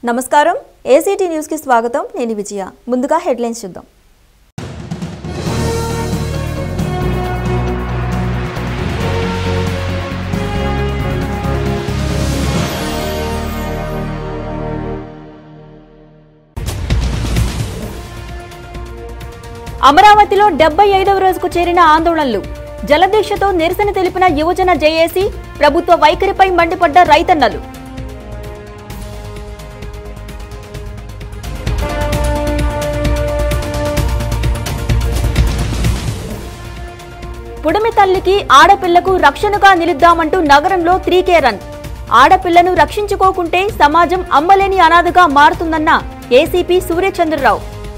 నమస్కారం ఏసీటీ న్యూస్కి స్వాగతం నేను విజయ ముందుగా హెడ్లైన్స్ చూద్దాం అమరావతిలో డెబ్బై ఐదవ రోజుకు చేరిన ఆందోళనలు జలదీక్షతో నిరసన తెలిపిన యువజన జేఏసీ ప్రభుత్వ వైఖరిపై మండిపడ్డ రైతన్నలు పుడమి తల్లికి ఆడపిల్లకు రక్షణగా నిలుద్దామంటూ నగరంలో త్రీకే రన్ ఆడపిల్లను రక్షించుకోకుంటే సమాజం అమ్మలేని అనాథగా మారుతుందన్న ఏసీపీ సూర్యచంద్రరావు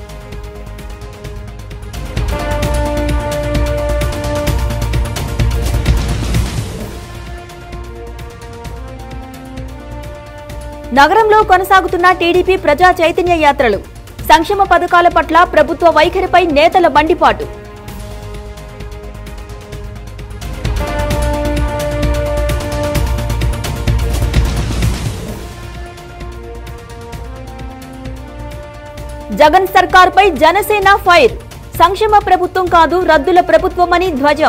నగరంలో కొనసాగుతున్న టీడీపీ ప్రజా చైతన్య యాత్రలు సంక్షేమ పథకాల పట్ల ప్రభుత్వ వైఖరిపై నేతల మండిపాటు జగన్ సర్కార్పై జనసేన ఫైర్ సంక్షేమ ప్రభుత్వం కాదు రద్దుల ప్రభుత్వమని ధ్వజం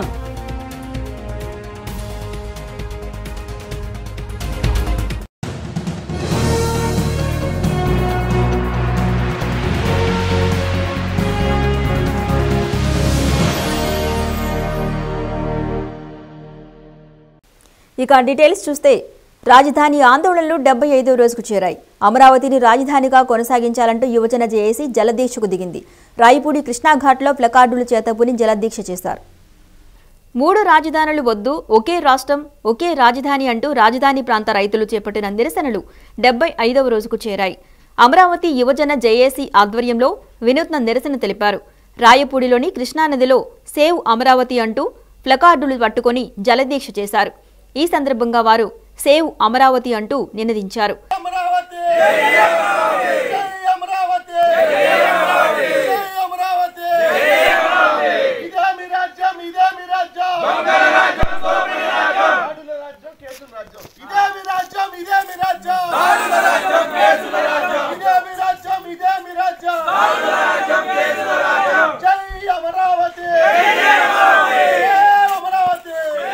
ఇక డీటెయిల్స్ చూస్తే రాజధాని ఆందోళనలు డెబ్బై ఐదో రోజుకు చేరాయి అమరావతిని రాజధానిగా కొనసాగించాలంటూ యువజన జేఏసీ జలదీక్షకు దిగింది రాయపూడి కృష్ణాఘాట్లో ప్లకార్డులు చేతపుని జలదీక్ష చేశారు మూడు రాజధానులు వద్దు ఒకే రాష్ట్రం ఒకే రాజధాని అంటూ రాజధాని ప్రాంత రైతులు చేపట్టిన నిరసనలు డెబ్బై ఐదవ రోజుకు చేరాయి అమరావతి యువజన జేఏసీ ఆధ్వర్యంలో వినూత్న నిరసన తెలిపారు రాయపూడిలోని కృష్ణానదిలో సేవ్ అమరావతి అంటూ ప్లకార్డులు పట్టుకొని జలదీక్ష చేశారు ఈ సందర్భంగా వారు సేవ్ అమరావతి అంటూ నినదించారు అమరావతి జై అమరావతి జై అమరావతి ఇదే మీ రాజ్యం ఇదే మీ రాజ్యం ఆడుల రాజ్యం కేసుల రాజ్యం ఇదే మీ రాజ్యం ఇదే మీ రాజ్యం ఇదే మీ రాజ్యం ఇదే మీ రాజ్యం జై అమరావతి జై అమరావతి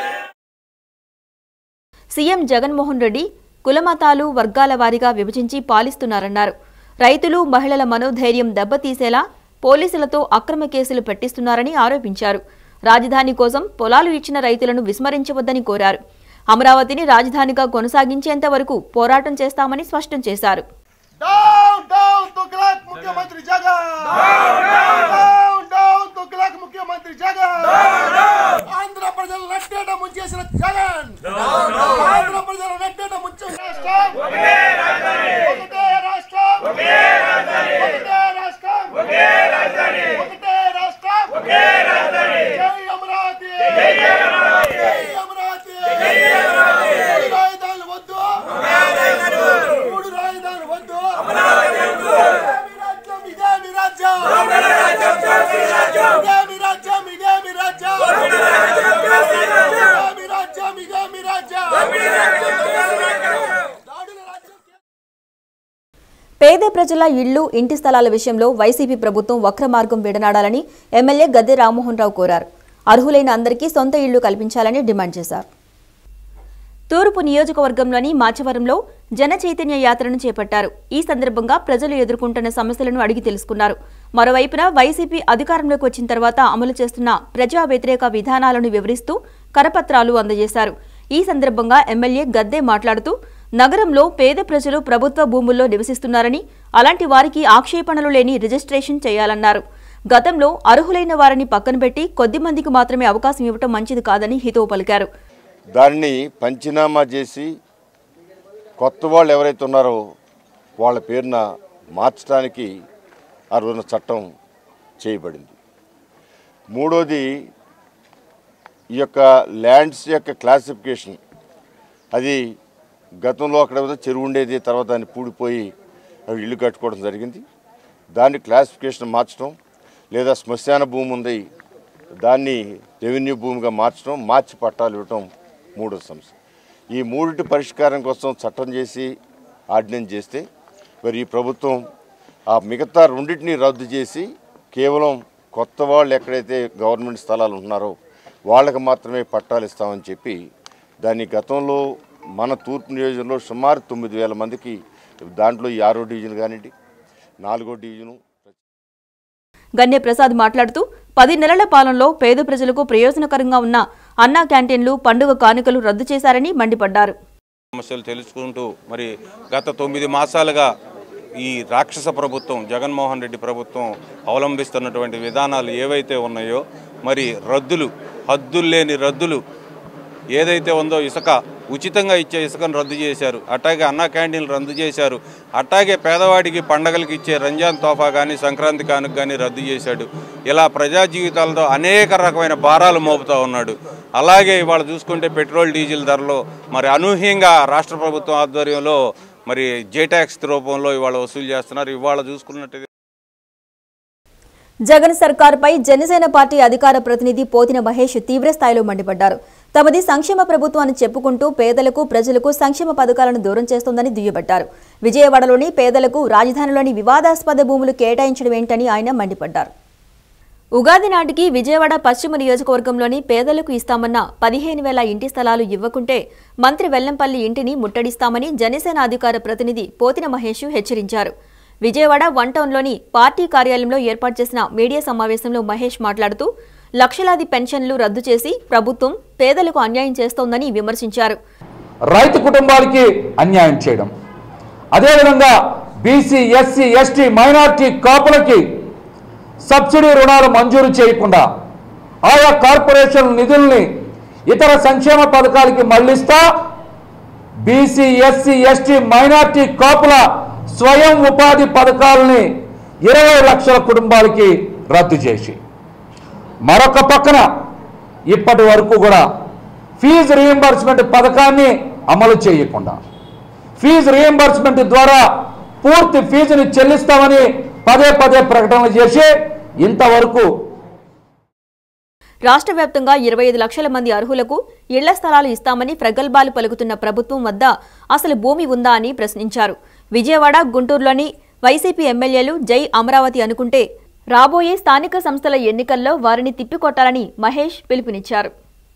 సీఎం జగన్మోహన్ రెడ్డి కులమతాలు వర్గాల వారీగా విభజించి పాలిస్తున్నారన్నారు రైతులు మహిళల మనోధైర్యం దెబ్బతీసేలా పోలీసులతో అక్రమ కేసులు పెట్టిస్తున్నారని ఆరోపించారు రాజధాని కోసం పొలాలు ఇచ్చిన రైతులను విస్మరించవద్దని కోరారు అమరావతిని రాజధానిగా కొనసాగించేంత వరకు పోరాటం చేస్తామని స్పష్టం చేశారు డౌన్ డౌన్ తుగ్లక్ ముఖ్యమంత్రి జగన్ డౌన్ డౌన్ తుగ్లక్ ముఖ్యమంత్రి జగన్ ఆంధ్ర ప్రజలు నట్టేట ముంచేసిన జగన్ ఆంధ్ర ప్రజలు నట్టేట ముంచేసిన రాష్ట్రం ఒకటే రాష్ట్రం ఒకటే రాష్ట్రం ఒకటే రాష్ట్రం జై అమరావతి జై అమరావతి మూడు రాజధానులు వద్దు మూడు రాజధానులు వద్దు ఇదే మీ రాజ్యం ఇదే మీ రాజ్యం ఇదే మీ రాజ్యం ఇదే మీ రాజ్యం ఇదే మీ రాజ్యం ఇదే మీ రాజ్యం దాడుల రాజ్యం పేద ప్రజల ఇళ్లు ఇంటి స్థలాల విషయంలో వైసీపీ ప్రభుత్వం వక్ర మార్గం విడనాడాలని ఎమ్మెల్యే గద్దె రామ్మోహన్ రావు కోరారు అర్హులైన అందరికీ సొంత ఇళ్లు కల్పించాలని డిమాండ్ చేశారు తూర్పు నియోజకవర్గంలోని మాచవరంలో జన చైతన్య యాత్రను చేపట్టారు ఈ సందర్భంగా ప్రజలు ఎదుర్కొంటున్న సమస్యలను అడిగి తెలుసుకున్నారు మరోవైపున వైసీపీ అధికారంలోకి వచ్చిన తర్వాత అమలు చేస్తున్న ప్రజా వ్యతిరేక విధానాలను వివరిస్తూ కరపత్రాలు అందజేశారు ఈ సందర్భంగా ఎమ్మెల్యే గద్దే మాట్లాడుతూ నగరంలో పేద ప్రజలు ప్రభుత్వ భూముల్లో నివసిస్తున్నారని అలాంటి వారికి ఆక్షేపణలు లేని రిజిస్ట్రేషన్ చేయాలన్నారు గతంలో అర్హులైన వారిని పక్కన పెట్టి కొద్ది మందికి మాత్రమే అవకాశం ఇవ్వటం మంచిది కాదని హితవు పలికారు దాన్ని పంచనామా చేసి కొత్త వాళ్ళు ఎవరైతే ఉన్నారో వాళ్ళ పేరున మార్చడానికి ఆ రోజున చట్టం చేయబడింది మూడోది ఈ యొక్క ల్యాండ్స్ యొక్క క్లాసిఫికేషన్ అది గతంలో అక్కడ ఏదో చెరువు ఉండేది తర్వాత దాన్ని పూడిపోయి అవి ఇల్లు కట్టుకోవడం జరిగింది దాన్ని క్లాసిఫికేషన్ మార్చడం లేదా శ్మశాన భూమి ఉంది దాన్ని రెవెన్యూ భూమిగా మార్చడం మార్చి పట్టాలు ఇవ్వటం మూడో సమస్య ఈ మూడింటి పరిష్కారం కోసం చట్టం చేసి ఆర్డినెన్స్ చేస్తే మరి ఈ ప్రభుత్వం ఆ మిగతా రెండింటిని రద్దు చేసి కేవలం కొత్త వాళ్ళు ఎక్కడైతే గవర్నమెంట్ స్థలాలు ఉన్నారో వాళ్ళకి మాత్రమే పట్టాలు ఇస్తామని చెప్పి దాన్ని గతంలో మన తూర్పు నియోజకవర్గంలో సుమారు తొమ్మిది వేల మందికి దాంట్లో ఈ ఆరో డివిజన్ కానివ్వండి నాలుగో డివిజను గన్నె ప్రసాద్ మాట్లాడుతూ పది నెలల పాలనలో పేద ప్రజలకు ప్రయోజనకరంగా ఉన్న అన్నా క్యాంటీన్లు పండుగ కానుకలు రద్దు చేశారని మండిపడ్డారు సమస్యలు తెలుసుకుంటూ మరి గత తొమ్మిది మాసాలుగా ఈ రాక్షస ప్రభుత్వం జగన్మోహన్ రెడ్డి ప్రభుత్వం అవలంబిస్తున్నటువంటి విధానాలు ఏవైతే ఉన్నాయో మరి రద్దులు హద్దులు లేని రద్దులు ఏదైతే ఉందో ఇసుక ఉచితంగా ఇచ్చే ఇసుకను రద్దు చేశారు అట్లాగే అన్నా క్యాంటీన్లు రద్దు చేశారు అట్లాగే పేదవాడికి పండగలకి ఇచ్చే రంజాన్ తోఫా కానీ సంక్రాంతి కానుక కానీ రద్దు చేశాడు ఇలా ప్రజా జీవితాలతో అనేక రకమైన భారాలు మోపుతా ఉన్నాడు అలాగే ఇవాళ చూసుకుంటే పెట్రోల్ డీజిల్ ధరలో మరి అనూహ్యంగా రాష్ట్ర ప్రభుత్వం ఆధ్వర్యంలో మరి జే ట్యాక్స్ రూపంలో ఇవాళ వసూలు చేస్తున్నారు ఇవాళ చూసుకున్నట్టు జగన్ సర్కార్పై జనసేన పార్టీ అధికార ప్రతినిధి పోతిన మహేష్ తీవ్రస్థాయిలో మండిపడ్డారు తమది సంక్షేమ ప్రభుత్వం అని చెప్పుకుంటూ పేదలకు ప్రజలకు సంక్షేమ పథకాలను దూరం చేస్తోందని దుయ్యబట్టారు విజయవాడలోని పేదలకు రాజధానిలోని వివాదాస్పద భూములు కేటాయించడం ఏంటని ఆయన మండిపడ్డారు ఉగాది నాటికి విజయవాడ పశ్చిమ నియోజకవర్గంలోని పేదలకు ఇస్తామన్న పదిహేను వేల ఇంటి స్థలాలు ఇవ్వకుంటే మంత్రి వెల్లంపల్లి ఇంటిని ముట్టడిస్తామని జనసేన అధికార ప్రతినిధి పోతిన మహేష్ హెచ్చరించారు విజయవాడ వన్ టౌన్లోని పార్టీ కార్యాలయంలో ఏర్పాటు చేసిన మీడియా సమావేశంలో మహేష్ మాట్లాడుతూ లక్షలాది పెన్షన్లు రద్దు చేసి ప్రభుత్వం పేదలకు అన్యాయం చేస్తోందని విమర్శించారు రైతు కుటుంబాలకి అన్యాయం చేయడం అదేవిధంగా బీసీ ఎస్సీ ఎస్టీ మైనార్టీ కాపులకి సబ్సిడీ రుణాలు మంజూరు చేయకుండా ఆయా కార్పొరేషన్ నిధుల్ని ఇతర సంక్షేమ పథకాలకి మళ్లిస్తా బీసీ ఎస్సీ ఎస్టీ మైనార్టీ కాపుల స్వయం ఉపాధి పథకాలని ఇరవై లక్షల కుటుంబాలకి రద్దు చేసి మరొక పక్కన ఇప్పటి వరకు కూడా ఫీజు రీఎంబర్స్మెంట్ పథకాన్ని అమలు చేయకుండా ఫీజు రీఎంబర్స్మెంట్ ద్వారా పూర్తి ఫీజుని చెల్లిస్తామని పదే పదే ప్రకటనలు చేసి ఇంతవరకు రాష్ట్ర వ్యాప్తంగా ఇరవై ఐదు లక్షల మంది అర్హులకు ఇళ్ల స్థలాలు ఇస్తామని ప్రగల్భాలు పలుకుతున్న ప్రభుత్వం వద్ద అసలు భూమి ఉందా అని ప్రశ్నించారు విజయవాడ గుంటూరులోని వైసీపీ ఎమ్మెల్యేలు జై అమరావతి అనుకుంటే రాబోయే స్థానిక సంస్థల ఎన్నికల్లో వారిని తిప్పికొట్టాలని మహేష్ పిలుపునిచ్చారు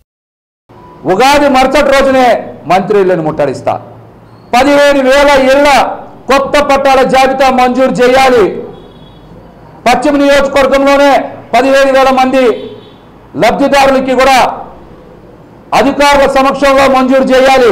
ఉగాది మరుసటి రోజునే మంత్రులను ముట్టడిస్తా పదిహేను వేల ఇళ్ల కొత్త పట్టాల జాబితా మంజూరు చేయాలి పశ్చిమ నియోజకవర్గంలోనే పదిహేను వేల మంది లబ్ధిదారులకి కూడా అధికారుల సమక్షంలో మంజూరు చేయాలి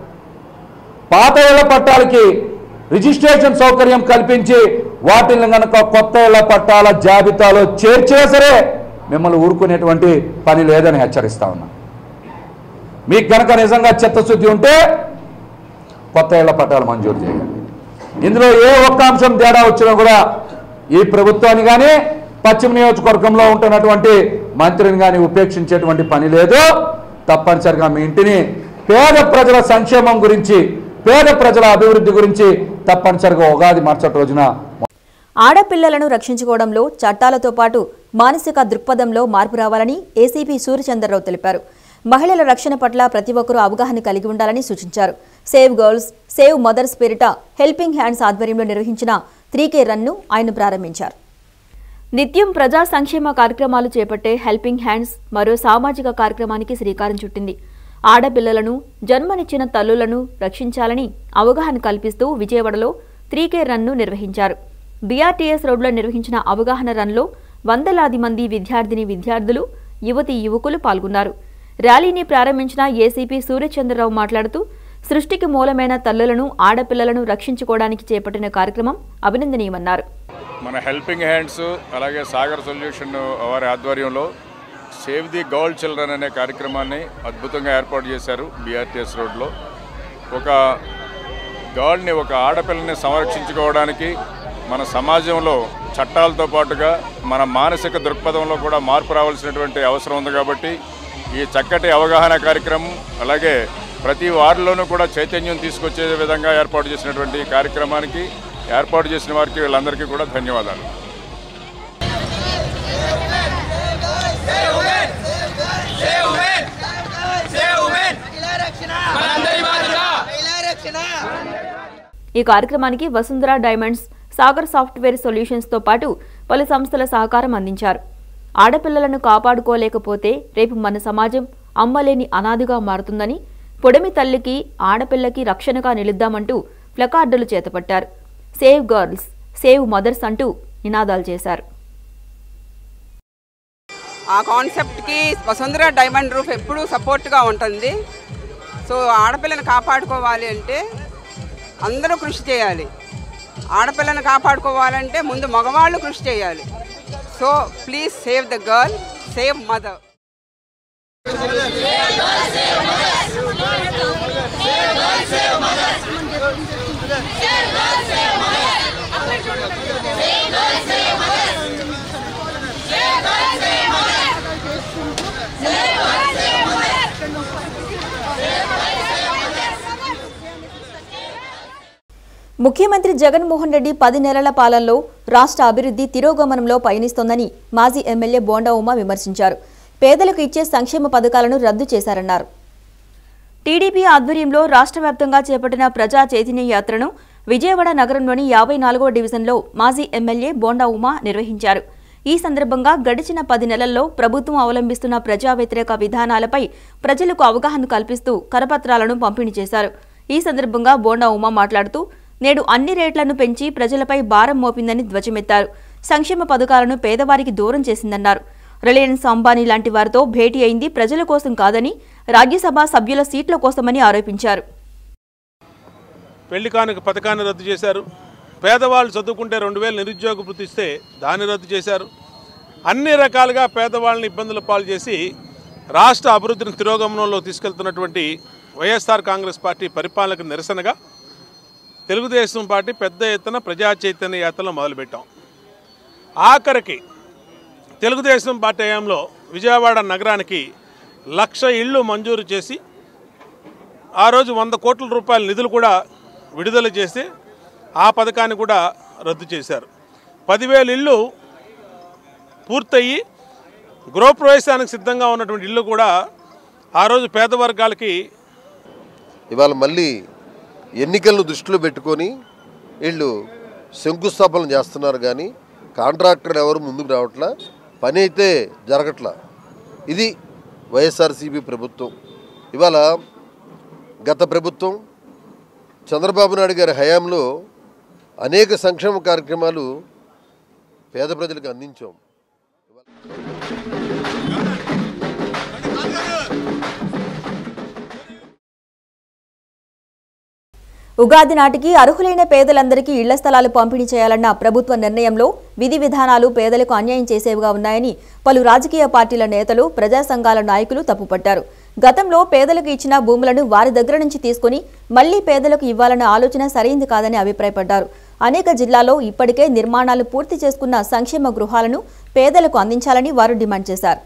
పాత ఇళ్ల పట్టాలకి రిజిస్ట్రేషన్ సౌకర్యం కల్పించి వాటిని కనుక కొత్త ఇళ్ల పట్టాల జాబితాలో చేర్చినా సరే మిమ్మల్ని ఊరుకునేటువంటి పని లేదని హెచ్చరిస్తా ఉన్నా మీకు కనుక నిజంగా చిత్తశుద్ధి ఉంటే కొత్త ఇళ్ల పట్టాలు మంజూరు చేయండి ఇందులో ఏ ఒక్క అంశం తేడా వచ్చినా కూడా ఈ ప్రభుత్వాన్ని కానీ పశ్చిమ నియోజకవర్గంలో ఉంటున్నటువంటి మంత్రిని కానీ ఉపేక్షించేటువంటి పని లేదు తప్పనిసరిగా మీ ఇంటిని పేద ప్రజల సంక్షేమం గురించి పేద ప్రజల అభివృద్ధి గురించి తప్పనిసరిగా ఉగాది మరుసటి రోజున ఆడపిల్లలను రక్షించుకోవడంలో చట్టాలతో పాటు మానసిక దృక్పథంలో మార్పు రావాలని ఏసీపీ సూర్యచంద్రరావు తెలిపారు మహిళల రక్షణ పట్ల ప్రతి ఒక్కరూ అవగాహన కలిగి ఉండాలని సూచించారు సేవ్ గర్ల్స్ సేవ్ మదర్స్ పేరిట హెల్పింగ్ హ్యాండ్స్ ఆధ్వర్యంలో నిర్వహించిన త్రీకే రన్ను ఆయన ప్రారంభించారు నిత్యం ప్రజా సంక్షేమ కార్యక్రమాలు చేపట్టే హెల్పింగ్ హ్యాండ్స్ మరో సామాజిక కార్యక్రమానికి శ్రీకారం చుట్టింది ఆడపిల్లలను జన్మనిచ్చిన తల్లులను రక్షించాలని అవగాహన కల్పిస్తూ విజయవాడలో త్రీకే రన్ను నిర్వహించారు బీఆర్టీఎస్ రోడ్లో నిర్వహించిన అవగాహన రన్లో వందలాది మంది విద్యార్థిని విద్యార్థులు యువతి యువకులు పాల్గొన్నారు ర్యాలీని ప్రారంభించిన ఏసీపీ సూర్యచంద్రరావు మాట్లాడుతూ సృష్టికి మూలమైన తల్లులను ఆడపిల్లలను రక్షించుకోవడానికి చేపట్టిన కార్యక్రమం అభినందనీయమన్నారు మన హెల్పింగ్ హ్యాండ్స్ అలాగే సాగర్ సొల్యూషన్ వారి ఆధ్వర్యంలో సేవ్ ది గర్ల్ చిల్డ్రన్ అనే కార్యక్రమాన్ని అద్భుతంగా ఏర్పాటు చేశారు బీఆర్టీఎస్ రోడ్లో ఒక గర్ల్ని ఒక ఆడపిల్లని సంరక్షించుకోవడానికి మన సమాజంలో చట్టాలతో పాటుగా మన మానసిక దృక్పథంలో కూడా మార్పు రావాల్సినటువంటి అవసరం ఉంది కాబట్టి ఈ చక్కటి అవగాహన కార్యక్రమం అలాగే ప్రతి వారిలోనూ కూడా చైతన్యం తీసుకొచ్చే విధంగా ఏర్పాటు చేసినటువంటి ఈ కార్యక్రమానికి ఏర్పాటు చేసిన వారికి వీళ్ళందరికీ కూడా ధన్యవాదాలు ఈ కార్యక్రమానికి వసుంధర డైమండ్స్ సాగర్ సాఫ్ట్వేర్ సొల్యూషన్స్తో పాటు పలు సంస్థల సహకారం అందించారు ఆడపిల్లలను కాపాడుకోలేకపోతే రేపు మన సమాజం అమ్మలేని అనాదిగా మారుతుందని పొడమి తల్లికి ఆడపిల్లకి రక్షణగా నిలుద్దామంటూ ప్లకార్డులు చేతపట్టారు సేవ్ గర్ల్స్ సేవ్ మదర్స్ అంటూ నినాదాలు చేశారు ఆ కాన్సెప్ట్కి వసుంధర డైమండ్ రూఫ్ ఎప్పుడూ సపోర్ట్గా ఉంటుంది సో ఆడపిల్లని కాపాడుకోవాలి అంటే అందరూ కృషి చేయాలి ఆడపిల్లని కాపాడుకోవాలంటే ముందు మగవాళ్ళు కృషి చేయాలి so please save the girl save mother ముఖ్యమంత్రి జగన్మోహన్ రెడ్డి పది నెలల పాలనలో రాష్ట్ర అభివృద్ధి తిరోగమనంలో పయనిస్తోందని మాజీ ఎమ్మెల్యే బోండా ఉమా విమర్శించారు పేదలకు ఇచ్చే సంక్షేమ పథకాలను రద్దు చేశారన్నారు టీడీపీ ఆధ్వర్యంలో రాష్ట్ర వ్యాప్తంగా చేపట్టిన ప్రజా చైతన్య యాత్రను విజయవాడ నగరంలోని యాభై నాలుగో డివిజన్లో మాజీ ఎమ్మెల్యే బోండా ఉమా నిర్వహించారు ఈ సందర్భంగా గడిచిన పది నెలల్లో ప్రభుత్వం అవలంబిస్తున్న ప్రజా వ్యతిరేక విధానాలపై ప్రజలకు అవగాహన కల్పిస్తూ కరపత్రాలను పంపిణీ చేశారు ఈ సందర్భంగా బోండా ఉమా మాట్లాడుతూ నేడు అన్ని రేట్లను పెంచి ప్రజలపై భారం మోపిందని ధ్వజమెత్తారు సంక్షేమ పథకాలను పేదవారికి దూరం చేసిందన్నారు రిలయన్స్ అంబానీ లాంటి వారితో భేటీ అయింది ప్రజల కోసం కాదని రాజ్యసభ సభ్యుల సీట్ల కోసమని ఆరోపించారు పెళ్లి కానుక పథకాన్ని రద్దు చేశారు పేదవాళ్ళు చదువుకుంటే రెండు వేలు నిరుద్యోగ వృత్తి ఇస్తే దాన్ని రద్దు చేశారు అన్ని రకాలుగా పేదవాళ్ళని ఇబ్బందుల పాలు చేసి రాష్ట్ర అభివృద్ధిని తిరోగమనంలో తీసుకెళ్తున్నటువంటి వైఎస్ఆర్ కాంగ్రెస్ పార్టీ పరిపాలనకు నిరసనగా తెలుగుదేశం పార్టీ పెద్ద ఎత్తున ప్రజా చైతన్య యాత్రలు మొదలుపెట్టాం ఆఖరికి తెలుగుదేశం పార్టీ హయాంలో విజయవాడ నగరానికి లక్ష ఇళ్ళు మంజూరు చేసి ఆ రోజు వంద కోట్ల రూపాయల నిధులు కూడా విడుదల చేసి ఆ పథకాన్ని కూడా రద్దు చేశారు పదివేల ఇళ్ళు పూర్తయి గృహప్రవేశానికి సిద్ధంగా ఉన్నటువంటి ఇళ్ళు కూడా ఆ రోజు పేద వర్గాలకి ఇవాళ మళ్ళీ ఎన్నికలను దృష్టిలో పెట్టుకొని వీళ్ళు శంకుస్థాపన చేస్తున్నారు కానీ కాంట్రాక్టర్లు ఎవరు ముందుకు రావట్లా పని అయితే జరగట్లా ఇది వైఎస్ఆర్సీపీ ప్రభుత్వం ఇవాళ గత ప్రభుత్వం చంద్రబాబు నాయుడు గారి హయాంలో అనేక సంక్షేమ కార్యక్రమాలు పేద ప్రజలకు అందించాం ఉగాది నాటికి అర్హులైన పేదలందరికీ ఇళ్ల స్థలాలు పంపిణీ చేయాలన్న ప్రభుత్వ నిర్ణయంలో విధి విధానాలు పేదలకు అన్యాయం చేసేవిగా ఉన్నాయని పలు రాజకీయ పార్టీల నేతలు ప్రజా సంఘాల నాయకులు తప్పుపట్టారు గతంలో పేదలకు ఇచ్చిన భూములను వారి దగ్గర నుంచి తీసుకుని మళ్లీ పేదలకు ఇవ్వాలన్న ఆలోచన సరైంది కాదని అభిప్రాయపడ్డారు అనేక జిల్లాల్లో ఇప్పటికే నిర్మాణాలు పూర్తి చేసుకున్న సంక్షేమ గృహాలను పేదలకు అందించాలని వారు డిమాండ్ చేశారు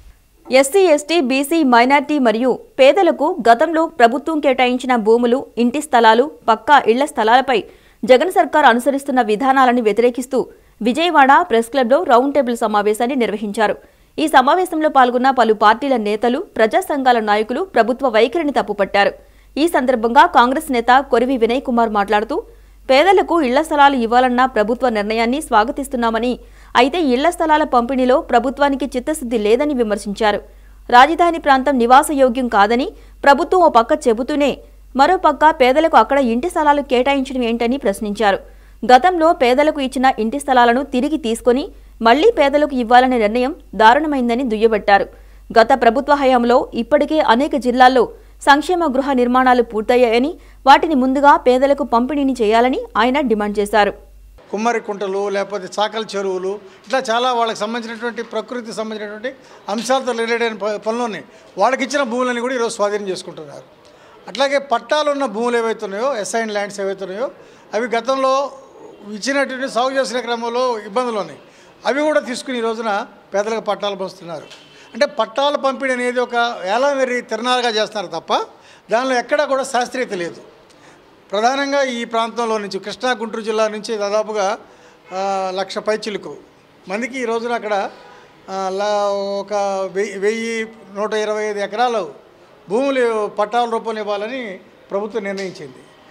ఎస్సీ ఎస్టీ బీసీ మైనార్టీ మరియు పేదలకు గతంలో ప్రభుత్వం కేటాయించిన భూములు ఇంటి స్థలాలు పక్కా ఇళ్ల స్థలాలపై జగన్ సర్కార్ అనుసరిస్తున్న విధానాలను వ్యతిరేకిస్తూ విజయవాడ ప్రెస్ క్లబ్లో రౌండ్ టేబుల్ సమావేశాన్ని నిర్వహించారు ఈ సమావేశంలో పాల్గొన్న పలు పార్టీల నేతలు ప్రజా సంఘాల నాయకులు ప్రభుత్వ వైఖరిని తప్పుపట్టారు ఈ సందర్భంగా కాంగ్రెస్ నేత కొరివి వినయ్ కుమార్ మాట్లాడుతూ పేదలకు ఇళ్ల స్థలాలు ఇవ్వాలన్న ప్రభుత్వ నిర్ణయాన్ని స్వాగతిస్తున్నామని అయితే ఇళ్ల స్థలాల పంపిణీలో ప్రభుత్వానికి చిత్తశుద్ధి లేదని విమర్శించారు రాజధాని ప్రాంతం నివాసయోగ్యం కాదని ప్రభుత్వం ఓ పక్క చెబుతూనే మరో పక్క పేదలకు అక్కడ ఇంటి స్థలాలు కేటాయించడం ఏంటని ప్రశ్నించారు గతంలో పేదలకు ఇచ్చిన ఇంటి స్థలాలను తిరిగి తీసుకొని మళ్లీ పేదలకు ఇవ్వాలనే నిర్ణయం దారుణమైందని దుయ్యబట్టారు గత ప్రభుత్వ హయాంలో ఇప్పటికే అనేక జిల్లాల్లో సంక్షేమ గృహ నిర్మాణాలు పూర్తయ్యాయని వాటిని ముందుగా పేదలకు పంపిణీని చేయాలని ఆయన డిమాండ్ చేశారు కుమ్మరి కుంటలు లేకపోతే చాకలి చెరువులు ఇట్లా చాలా వాళ్ళకి సంబంధించినటువంటి ప్రకృతికి సంబంధించినటువంటి అంశాలతో రిలేటెడ్ అయిన ప- పనులని వాళ్ళకి ఇచ్చిన భూములని కూడా ఈరోజు స్వాధీనం చేసుకుంటున్నారు అట్లాగే పట్టాలు ఉన్న భూములు ఏవైతే ఉన్నాయో ఎస్ఐన్ ల్యాండ్స్ ఏవైతే ఉన్నాయో అవి గతంలో ఇచ్చినటువంటి సాగు చేసిన క్రమంలో ఇబ్బందులు ఉన్నాయి అవి కూడా తీసుకుని ఈ రోజున పేదలకు పట్టాలు పంచుతున్నారు అంటే పట్టాల పంపిణీ అనేది ఒక వేలామెరి తిరణాలుగా చేస్తున్నారు తప్ప దానిలో ఎక్కడా కూడా శాస్త్రీయత లేదు ప్రధానంగా ఈ ప్రాంతంలో నుంచి కృష్ణా గుంటూరు జిల్లా నుంచి దాదాపుగా ఆ, లక్ష పైచిలుకు మందికి ఈ రోజున అక్కడ ఆ, లా- ఒక వెయ్యి వెయ్యి నూట ఇరవై ఐదు ఎకరాలు భూములు పట్టాల రూపంలో ఇవ్వాలని ప్రభుత్వం నిర్ణయించింది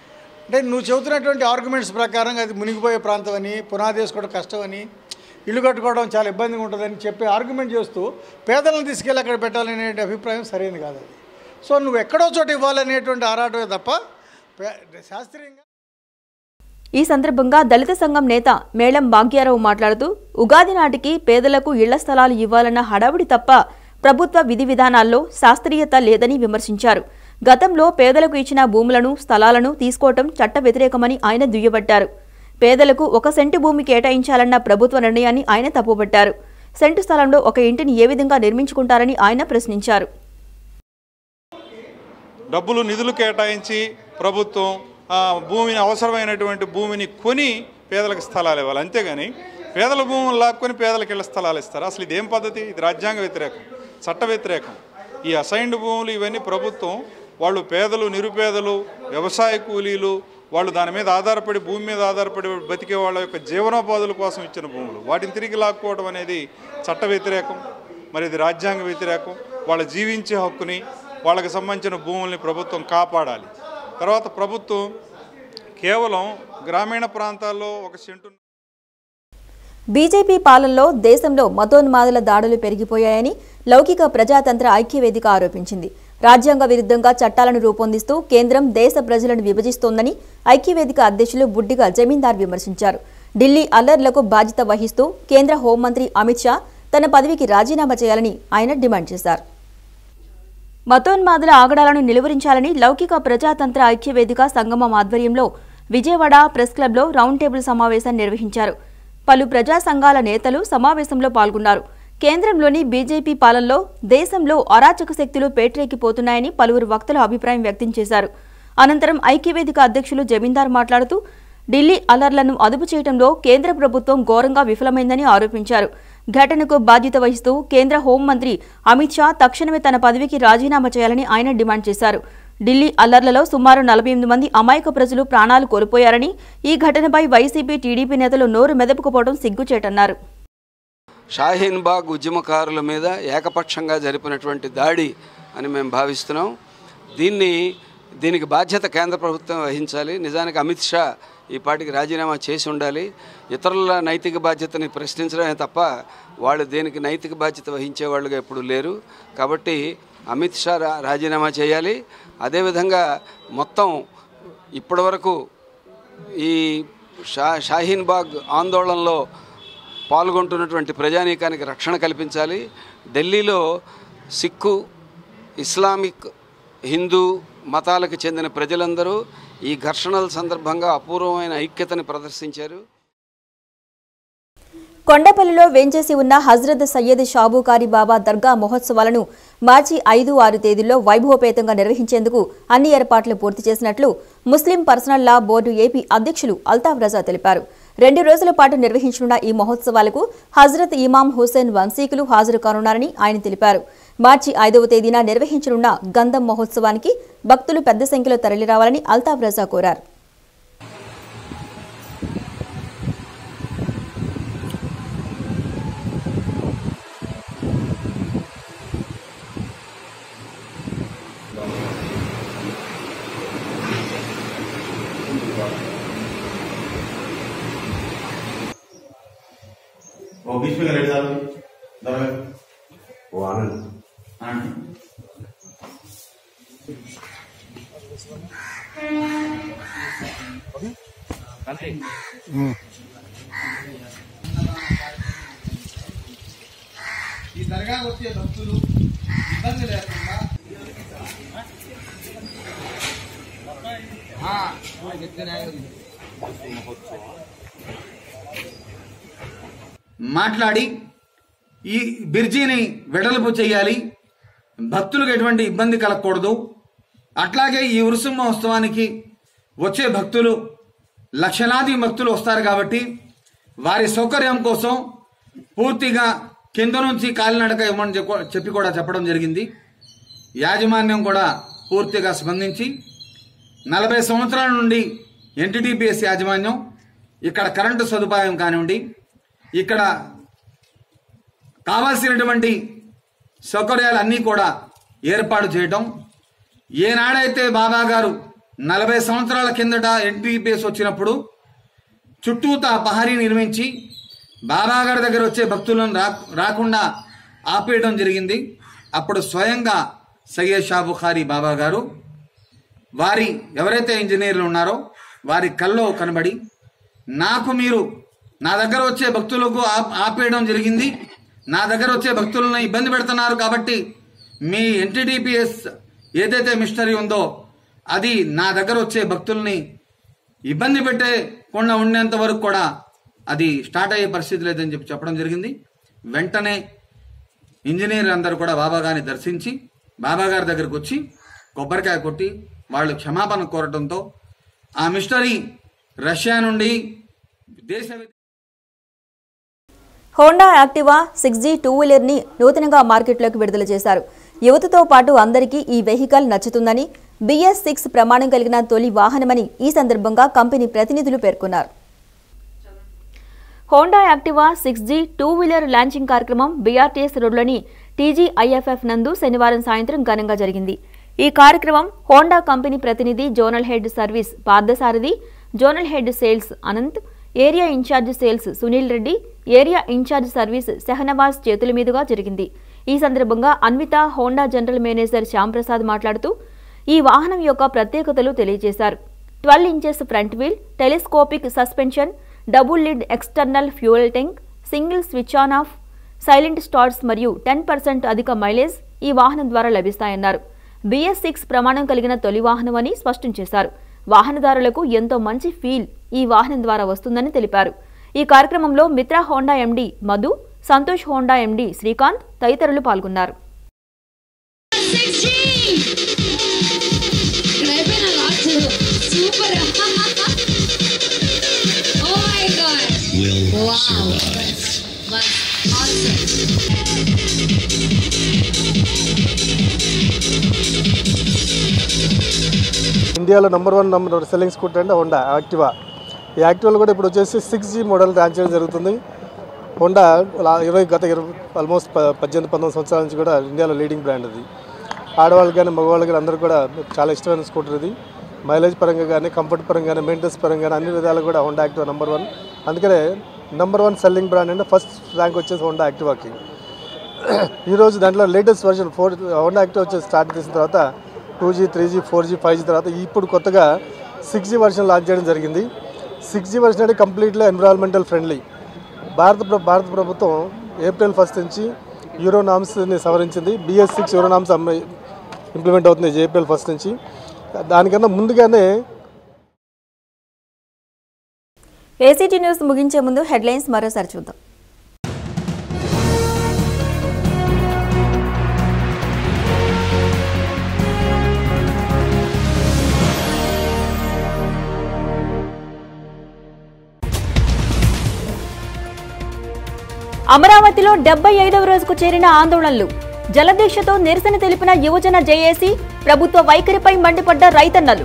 అంటే నువ్వు చెబుతున్నటువంటి ఆర్గ్యుమెంట్స్ ప్రకారం అది మునిగిపోయే ప్రాంతం అని పునాది వేసుకోవడం కష్టం అని ఇల్లు కట్టుకోవడం చాలా ఇబ్బందిగా ఉంటుందని చెప్పి ఆర్గ్యుమెంట్ చేస్తూ పేదలను తీసుకెళ్ళి అక్కడ పెట్టాలనే అభిప్రాయం సరైనది కాదు అది సో నువ్వు ఎక్కడో చోట ఇవ్వాలనేటువంటి ఆరాటమే తప్ప పే- శాస్త్రీయంగా ఈ సందర్భంగా దళిత సంఘం నేత మేళం భాగ్యారావు మాట్లాడుతూ ఉగాది నాటికి పేదలకు ఇళ్ల స్థలాలు ఇవ్వాలన్న హడావుడి తప్ప ప్రభుత్వ విధి విధానాల్లో శాస్త్రీయత లేదని విమర్శించారు గతంలో పేదలకు ఇచ్చిన భూములను స్థలాలను తీసుకోవటం చట్ట వ్యతిరేకమని ఆయన దుయ్యబట్టారు పేదలకు ఒక సెంటు భూమి కేటాయించాలన్న ప్రభుత్వ నిర్ణయాన్ని ఆయన తప్పుపట్టారు సెంటు స్థలంలో ఒక ఇంటిని ఏ విధంగా నిర్మించుకుంటారని ఆయన ప్రశ్నించారు డబ్బులు నిధులు కేటాయించి ప్రభుత్వం ఆ, భూమిని అవసరమైనటువంటి భూమిని కొని పేదలకు స్థలాలు ఇవ్వాలి అంతేగాని పేదల భూములు లాక్కొని పేదలకు ఇళ్ల స్థలాలు ఇస్తారు అసలు ఇదేం పద్ధతి ఇది రాజ్యాంగ వ్యతిరేకం చట్ట వ్యతిరేకం ఈ అసైన్డ్ భూములు ఇవన్నీ ప్రభుత్వం వాళ్ళు పేదలు నిరుపేదలు వ్యవసాయ కూలీలు వాళ్ళు దాని మీద ఆధారపడి భూమి మీద ఆధారపడి బతికే వాళ్ళ యొక్క జీవనోపాధుల కోసం ఇచ్చిన భూములు వాటిని తిరిగి లాక్కోవడం అనేది చట్ట వ్యతిరేకం మరి ఇది రాజ్యాంగ వ్యతిరేకం వాళ్ళ జీవించే హక్కుని వాళ్ళకి సంబంధించిన భూముల్ని ప్రభుత్వం కాపాడాలి తర్వాత ప్రభుత్వం కేవలం గ్రామీణ ప్రాంతాల్లో ఒక సెంటు బీజేపీ పాలనలో దేశంలో మతోన్మాదుల దాడులు పెరిగిపోయాయని లౌకిక ప్రజాతంత్ర ఐక్యవేదిక ఆరోపించింది రాజ్యాంగ విరుద్ధంగా చట్టాలను రూపొందిస్తూ కేంద్రం దేశ ప్రజలను విభజిస్తోందని ఐక్యవేదిక అధ్యక్షులు బుడ్డిగా జమీందార్ విమర్శించారు ఢిల్లీ అల్లర్లకు బాధ్యత వహిస్తూ కేంద్ర హోంమంత్రి అమిత్ షా తన పదవికి రాజీనామా చేయాలని ఆయన డిమాండ్ చేశారు మతోన్మాదుల ఆగడాలను నిలువరించాలని లౌకిక ప్రజాతంత్ర ఐక్యవేదిక సంగమం ఆధ్వర్యంలో విజయవాడ ప్రెస్ క్లబ్లో రౌండ్ టేబుల్ సమావేశాన్ని నిర్వహించారు పలు ప్రజా సంఘాల నేతలు సమావేశంలో పాల్గొన్నారు కేంద్రంలోని బీజేపీ పాలనలో దేశంలో అరాచక శక్తులు పేటరేకిపోతున్నాయని పలువురు వక్తలు అభిప్రాయం వ్యక్తం చేశారు అనంతరం ఐక్యవేదిక అధ్యక్షులు జమీందార్ మాట్లాడుతూ ఢిల్లీ అలర్లను అదుపు చేయడంలో కేంద్ర ప్రభుత్వం ఘోరంగా విఫలమైందని ఆరోపించారు ఘటనకు బాధ్యత వహిస్తూ కేంద్ర హోంమంత్రి అమిత్ షా తక్షణమే తన పదవికి రాజీనామా చేయాలని ఆయన డిమాండ్ చేశారు ఢిల్లీ అల్లర్లలో సుమారు నలభై ఎనిమిది మంది అమాయక ప్రజలు ప్రాణాలు కోల్పోయారని ఈ ఘటనపై వైసీపీ టీడీపీ నేతలు నోరు మెదపుకుపోవడం సిగ్గుచేటన్నారు షాహీన్ బాగ్ ఉద్యమకారుల మీద ఏకపక్షంగా జరిపినటువంటి దాడి అని మేము భావిస్తున్నాం దీన్ని దీనికి బాధ్యత కేంద్ర ప్రభుత్వం వహించాలి నిజానికి అమిత్ షా ఈ పాటికి రాజీనామా చేసి ఉండాలి ఇతరుల నైతిక బాధ్యతని ప్రశ్నించడమే తప్ప వాళ్ళు దేనికి నైతిక బాధ్యత వహించే వాళ్ళుగా ఎప్పుడు లేరు కాబట్టి అమిత్ షా రా- రాజీనామా చేయాలి అదేవిధంగా మొత్తం ఇప్పటివరకు ఈ షా షాహీన్ బాగ్ ఆందోళనలో పాల్గొంటున్నటువంటి ప్రజానీకానికి రక్షణ కల్పించాలి ఢిల్లీలో సిక్కు ఇస్లామిక్ హిందూ మతాలకు చెందిన ప్రజలందరూ ఈ ఘర్షణల సందర్భంగా అపూర్వమైన ఐక్యతని ప్రదర్శించారు కొండపల్లిలో వేంచేసి ఉన్న హజ్రత్ సయ్యద్ షాబుకారి బాబా దర్గా మహోత్సవాలను మార్చి ఐదు ఆరు తేదీల్లో వైభవపేతంగా నిర్వహించేందుకు అన్ని ఏర్పాట్లు పూర్తి చేసినట్లు Muslim personal law board AP అధ్యక్షులు అల్తాఫ్ రజా తెలిపారు రెండు రోజుల పాటు నిర్వహించనున్న ఈ మహోత్సవాలకు హజ్రత్ ఇమాం హుసేన్ వంశీకులు హాజరు కానున్నారని ఆయన తెలిపారు మార్చి ఐదవ తేదీన నిర్వహించనున్న గంధం మహోత్సవానికి భక్తులు పెద్ద సంఖ్యలో తరలిరావాలని అల్తాఫ్ రజా కోరారు वो बीच में रेड डाल दरगाह वो आनंद आनंद ఈ దర్గా వచ్చే భక్తులు ఇబ్బంది లేకుండా మాట్లాడి ఈ బిర్జీని వెడల్పు చేయాలి భక్తులకు ఎటువంటి ఇబ్బంది కలగకూడదు అట్లాగే ఈ ఉరుసు మహోత్సవానికి వచ్చే భక్తులు లక్షలాది భక్తులు వస్తారు కాబట్టి వారి సౌకర్యం కోసం పూర్తిగా కింద నుంచి కాలినడక ఇవ్వమని చెప్ప- చెప్పి కూడా చెప్పడం జరిగింది యాజమాన్యం కూడా పూర్తిగా స్పందించి నలభై సంవత్సరాల నుండి ఎన్టీడీపీఎస్ యాజమాన్యం ఇక్కడ కరెంటు సదుపాయం కానివ్వండి ఇక్కడ కావాల్సినటువంటి సౌకర్యాలన్నీ కూడా ఏర్పాటు చేయటం ఏనాడైతే బాబా గారు నలభై సంవత్సరాల కిందట ఎన్టీపీఎస్ వచ్చినప్పుడు చుట్టూతా పహారీ నిర్మించి బాబాగారి దగ్గర వచ్చే భక్తులను రా రాకుండా ఆపేయడం జరిగింది అప్పుడు స్వయంగా సయ్యద్ షా బుఖారీ బాబా గారు వారి ఎవరైతే ఇంజనీర్లు ఉన్నారో వారి కల్లో కనబడి నాకు మీరు నా దగ్గర వచ్చే భక్తులకు ఆప్- ఆపేయడం జరిగింది నా దగ్గర వచ్చే భక్తులను ఇబ్బంది పెడుతున్నారు కాబట్టి మీ ఎన్టీడీపీఎస్ ఏదైతే మిస్టరీ ఉందో అది నా దగ్గర వచ్చే భక్తుల్ని ఇబ్బంది పెట్టకుండా ఉండేంత వరకు కూడా అది స్టార్ట్ అయ్యే పరిస్థితి లేదని చెప్పి చెప్పడం జరిగింది వెంటనే ఇంజనీర్లు అందరూ కూడా బాబా గారిని దర్శించి బాబా గారి దగ్గరకు వచ్చి కొబ్బరికాయ కొట్టి వాళ్ళు క్షమాపణ కోరడంతో ఆ మిస్టరీ రష్యా నుండి దేశ Honda Activa six G two వీలర్ని నూతనంగా మార్కెట్లోకి విడుదల చేశారు యువతతో పాటు అందరికీ ఈ వెహికల్ నచ్చుతుందని బిఎస్ సిక్స్ ప్రమాణం కలిగిన తొలి వాహనమని ఈ సందర్భంగా కంపెనీ ప్రతినిధులు పేర్కొన్నారు Honda Activa six G two wheeler launching కార్యక్రమం బీఆర్టీఎస్ రోడ్లోని టీజీఐఎఫ్ఎఫ్ నందు శనివారం సాయంత్రం ఘనంగా జరిగింది ఈ కార్యక్రమం హోండా కంపెనీ ప్రతినిధి zonal head service Parthasarathi zonal head sales Anant area in-charge sales Sunil Reddy area in-charge service Shahnawaz చేతుల మీదుగా జరిగింది ఈ సందర్భంగా Anvitha Honda general manager Shyamprasad మాట్లాడుతూ ఈ వాహనం యొక్క ప్రత్యేకతలు తెలియజేశారు twelve inches front wheel telescopic suspension double lid external fuel tank single switch on off silent starts మరియు టెన్ పర్సెంట్ అధిక మైలేజ్ ఈ వాహనం ద్వారా లభిస్తాయన్నారు బిఎస్ సిక్స్ ప్రమాణం కలిగిన తొలి వాహనమని స్పష్టం చేశారు వాహనదారులకు ఎంతో మంచి ఫీల్ ఈ వాహనం ద్వారా వస్తుందని తెలిపారు ఈ కార్యక్రమంలో Mitra Honda MD Madhu Santosh Honda MD Srikanth తదితరులు పాల్గొన్నారు Super. oh my god. will Wow. survive. Was awesome. ఇండియాలో number one number selling scooter అంటే హోండా యాక్టివా ఈ యాక్టివాలో కూడా ఇప్పుడు వచ్చేసి సిక్స్ జీ మోడల్ లాంచ్ చేయడం జరుగుతుంది హోండా లా- ఇరవై గత ఇరవై ఆల్మోస్ట్ ప- పద్దెనిమిది పంతొమ్మిది సంవత్సరాల నుంచి కూడా ఇండియాలో లీడింగ్ బ్రాండ్ ఇది ఆడవాళ్ళకి కానీ మగవాళ్ళకి కానీ అందరూ కూడా చాలా ఇష్టమైన స్కూటర్ ఇది మైలేజ్ పరంగా కానీ కంఫర్ట్ పరంగా కానీ మెయింటెనెన్స్ పరంగా కానీ అన్ని విధాలు కూడా హోండా యాక్టివా నెంబర్ వన్ అందుకనే నెంబర్ వన్ సెల్లింగ్ బ్రాండ్ అంటే ఫస్ట్ ర్యాంక్ వచ్చేసి హోండా యాక్టివాకి ఈరోజు దాంట్లో latest version four Honda active వచ్చేసి స్టార్ట్ చేసిన తర్వాత two G three G four G five G తర్వాత ఇప్పుడు కొత్తగా సిక్స్ జీ వర్షన్ లాంచ్ చేయడం జరిగింది సిక్స్ జీ వర్షన్ అంటే కంప్లీట్లీ ఎన్విరాన్మెంటల్ ఫ్రెండ్లీ భారత ప్ర- భారత ప్రభుత్వం ఏప్రిల్ ఫస్ట్ నుంచి యూరో నామ్స్ని సవరించింది BS six euro norms implement అవుతుంది ఏప్రిల్ ఫస్ట్ నుంచి దానికన్నా ముందుగానే ఏసీటీ న్యూస్ ముగించే ముందు హెడ్లైన్స్ మరోసారి చూద్దాం అమరావతిలో డెబ్బై ఐదవ రోజుకు చేరిన ఆందోళనలు జలదీక్షతో నిరసన తెలిపిన యువజన జేఏసీ ప్రభుత్వ వైఖరిపై మండిపడ్డ రైతన్నలు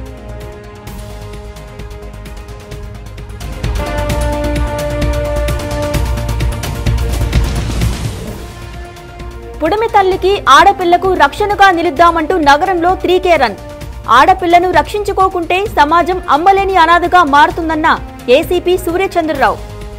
పుడమి తల్లికి ఆడపిల్లకు రక్షణగా నిలుద్దామంటూ నగరంలో త్రీకే రన్ ఆడపిల్లను రక్షించుకోకుంటే సమాజం అమ్మలేని అనాథగా మారుతుందన్న ఏసీపీ సూర్యచంద్రరావు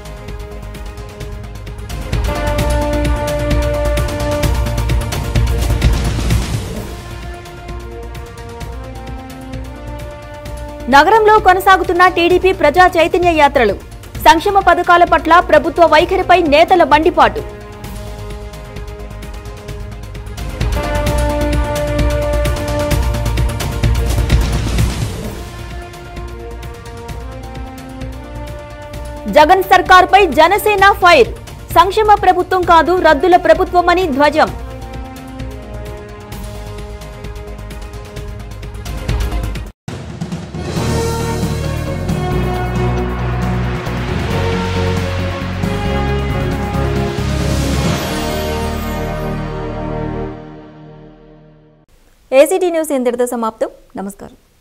నగరంలో కొనసాగుతున్న టీడీపీ ప్రజా చైతన్య యాత్రలు సంక్షేమ పథకాల పట్ల ప్రభుత్వ వైఖరిపై నేతల మండిపాటు జగన్ సర్కార్పై జనసేన ఫైర్ సంక్షేమ ప్రభుత్వం కాదు రద్దుల ప్రభుత్వమని ధ్వజం ఏసీటీ న్యూస్ ఇంతటితో సమాప్తం నమస్కారం